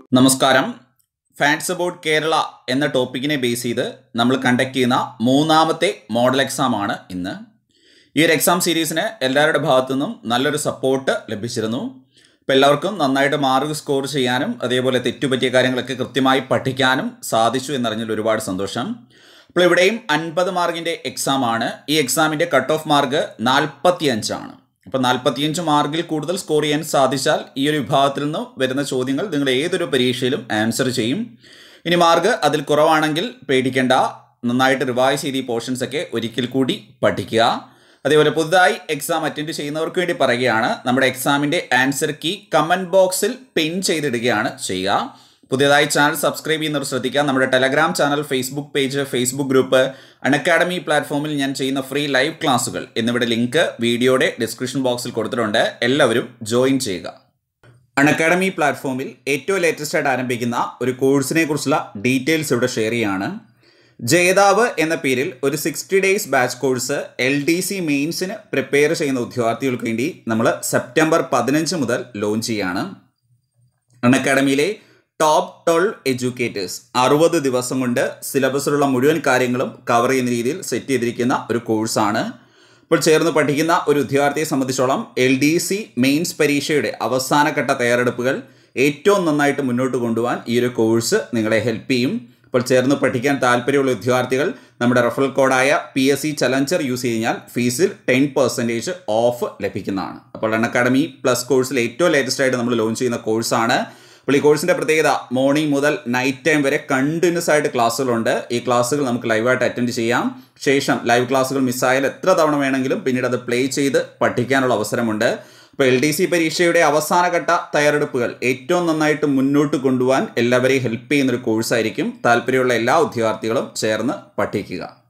നമസ്കാരം facts about Kerala എന്ന ടോപ്പിക്കിനെ base ചെയ്ത് നമ്മൾ കണ്ടക്ട് ചെയ്യുന്ന മൂന്നാമത്തെ മോഡൽ എക്സാം ആണ് ഇന്ന് ഈ ഒരു എക്സാം സീരീസിന് എല്ലാവരുടെ ഭാഗത്തു നിന്നും നല്ലൊരു സപ്പോർട്ട് ലഭിച്ചിരുന്നു അപ്പോൾ എല്ലാവർക്കും നന്നായിട്ട് മാർക്ക് സ്കോർ ചെയ്യാനും അതേപോലെ തെറ്റുപറ്റിയ കാര്യങ്ങളൊക്കെ കൃത്യമായി പഠിക്കാനും സാധിച്ചു എന്നറിഞ്ഞതിൽ ഒരുപാട് സന്തോഷം അപ്പോൾ ഇവിടെയും അൻപത് മാർക്കിൻ്റെ എക്സാം ആണ് ഈ എക്സാമിൻ്റെ കട്ട് ഓഫ് മാർക്ക് നാൽപ്പത്തി അഞ്ചാണ് അപ്പോൾ നാൽപ്പത്തിയഞ്ച് മാർക്കിൽ കൂടുതൽ സ്കോർ ചെയ്യാൻ സാധിച്ചാൽ ഈ ഒരു വിഭാഗത്തിൽ നിന്ന് വരുന്ന ചോദ്യങ്ങൾ നിങ്ങൾ ഏതൊരു പരീക്ഷയിലും ആൻസർ ചെയ്യും ഇനി മാർക്ക് അതിൽ കുറവാണെങ്കിൽ പേടിക്കേണ്ട നന്നായിട്ട് റിവൈസ് ചെയ്ത് ഈ പോർഷൻസ് ഒക്കെ ഒരിക്കൽ കൂടി പഠിക്കുക അതേപോലെ പുതുതായി എക്സാം അറ്റൻഡ് ചെയ്യുന്നവർക്ക് വേണ്ടി പറയുകയാണ് നമ്മുടെ എക്സാമിൻ്റെ ആൻസർ കീ കമൻറ്റ് ബോക്സിൽ പിൻ ചെയ്തിടുകയാണ് ചെയ്യുക പുതിയതായി ചാനൽ സബ്സ്ക്രൈബ് ചെയ്യുന്നവർ ശ്രദ്ധിക്കുക നമ്മുടെ Telegram channel Facebook page Facebook group Unacademy പ്ലാറ്റ്ഫോമിൽ ഞാൻ ചെയ്യുന്ന ഫ്രീ ലൈവ് ക്ലാസ്സുകൾ എന്നിവിടെ ലിങ്ക് വീഡിയോയുടെ ഡിസ്ക്രിപ്ഷൻ ബോക്സിൽ കൊടുത്തിട്ടുണ്ട് എല്ലാവരും ജോയിൻ ചെയ്യുക അൺഅക്കാഡമി പ്ലാറ്റ്ഫോമിൽ ഏറ്റവും ലേറ്റസ്റ്റ് ആയിട്ട് ആരംഭിക്കുന്ന ഒരു കോഴ്സിനെ കുറിച്ചുള്ള ഡീറ്റെയിൽസ് ഇവിടെ ഷെയർ ചെയ്യാണ് ജേതാവ് എന്ന പേരിൽ ഒരു sixty days batch course L D C മെയിൻസിന് പ്രിപ്പയർ ചെയ്യുന്ന ഉദ്യോഗാർത്ഥികൾക്ക് വേണ്ടി നമ്മൾ സെപ്റ്റംബർ പതിനഞ്ച് മുതൽ ലോഞ്ച് ചെയ്യാണ് അൺഅക്കാഡമിയിലെ ടോപ്പ് ട്വൽവ് എഡ്യൂക്കേറ്റേഴ്സ് അറുപത് ദിവസം കൊണ്ട് സിലബസിലുള്ള മുഴുവൻ കാര്യങ്ങളും കവർ ചെയ്യുന്ന രീതിയിൽ സെറ്റ് ചെയ്തിരിക്കുന്ന ഒരു കോഴ്സാണ് ഇപ്പോൾ ചേർന്ന് പഠിക്കുന്ന ഒരു ഉദ്യോഗാർത്ഥിയെ സംബന്ധിച്ചോളം എൽ ഡി സി മെയിൻസ് പരീക്ഷയുടെ അവസാനഘട്ട തയ്യാറെടുപ്പുകൾ ഏറ്റവും നന്നായിട്ട് മുന്നോട്ട് കൊണ്ടുപോകാൻ ഈ ഒരു കോഴ്സ് നിങ്ങളെ ഹെൽപ്പ് ചെയ്യും ഇപ്പോൾ ചേർന്ന് പഠിക്കാൻ താല്പര്യമുള്ള ഉദ്യോഗാർത്ഥികൾ നമ്മുടെ റെഫറൽ കോഡായ P S C challenger use കഴിഞ്ഞാൽ ഫീസിൽ ടെൻ പെർസെൻറ്റേജ് ഓഫ് ലഭിക്കുന്നതാണ് അപ്പോൾ അൺ അക്കാഡമി പ്ലസ് കോഴ്സിൽ ഏറ്റവും ലേറ്റസ്റ്റ് ആയിട്ട് നമ്മൾ ലോഞ്ച് ചെയ്യുന്ന കോഴ്സാണ് അപ്പോൾ ഈ കോഴ്സിൻ്റെ പ്രത്യേകത മോർണിംഗ് മുതൽ നൈറ്റ് ടൈം വരെ കണ്ടിന്യൂസ് ആയിട്ട് ക്ലാസ്സുകളുണ്ട് ഈ ക്ലാസ്സുകൾ നമുക്ക് ലൈവായിട്ട് അറ്റൻഡ് ചെയ്യാം ശേഷം ലൈവ് ക്ലാസ്സുകൾ മിസ്സായാൽ എത്ര തവണ വേണമെങ്കിലും പിന്നീട് അത് പ്ലേ ചെയ്ത് പഠിക്കാനുള്ള അവസരമുണ്ട് ഇപ്പോൾ എൽ ഡി സി പരീക്ഷയുടെ അവസാനഘട്ട തയ്യാറെടുപ്പുകൾ ഏറ്റവും നന്നായിട്ട് മുന്നോട്ട് കൊണ്ടുപോകാൻ എല്ലാവരെയും ഹെൽപ്പ് ചെയ്യുന്ന ഒരു കോഴ്സായിരിക്കും താല്പര്യമുള്ള എല്ലാ ഉദ്യോഗാർത്ഥികളും ചേർന്ന് പഠിക്കുക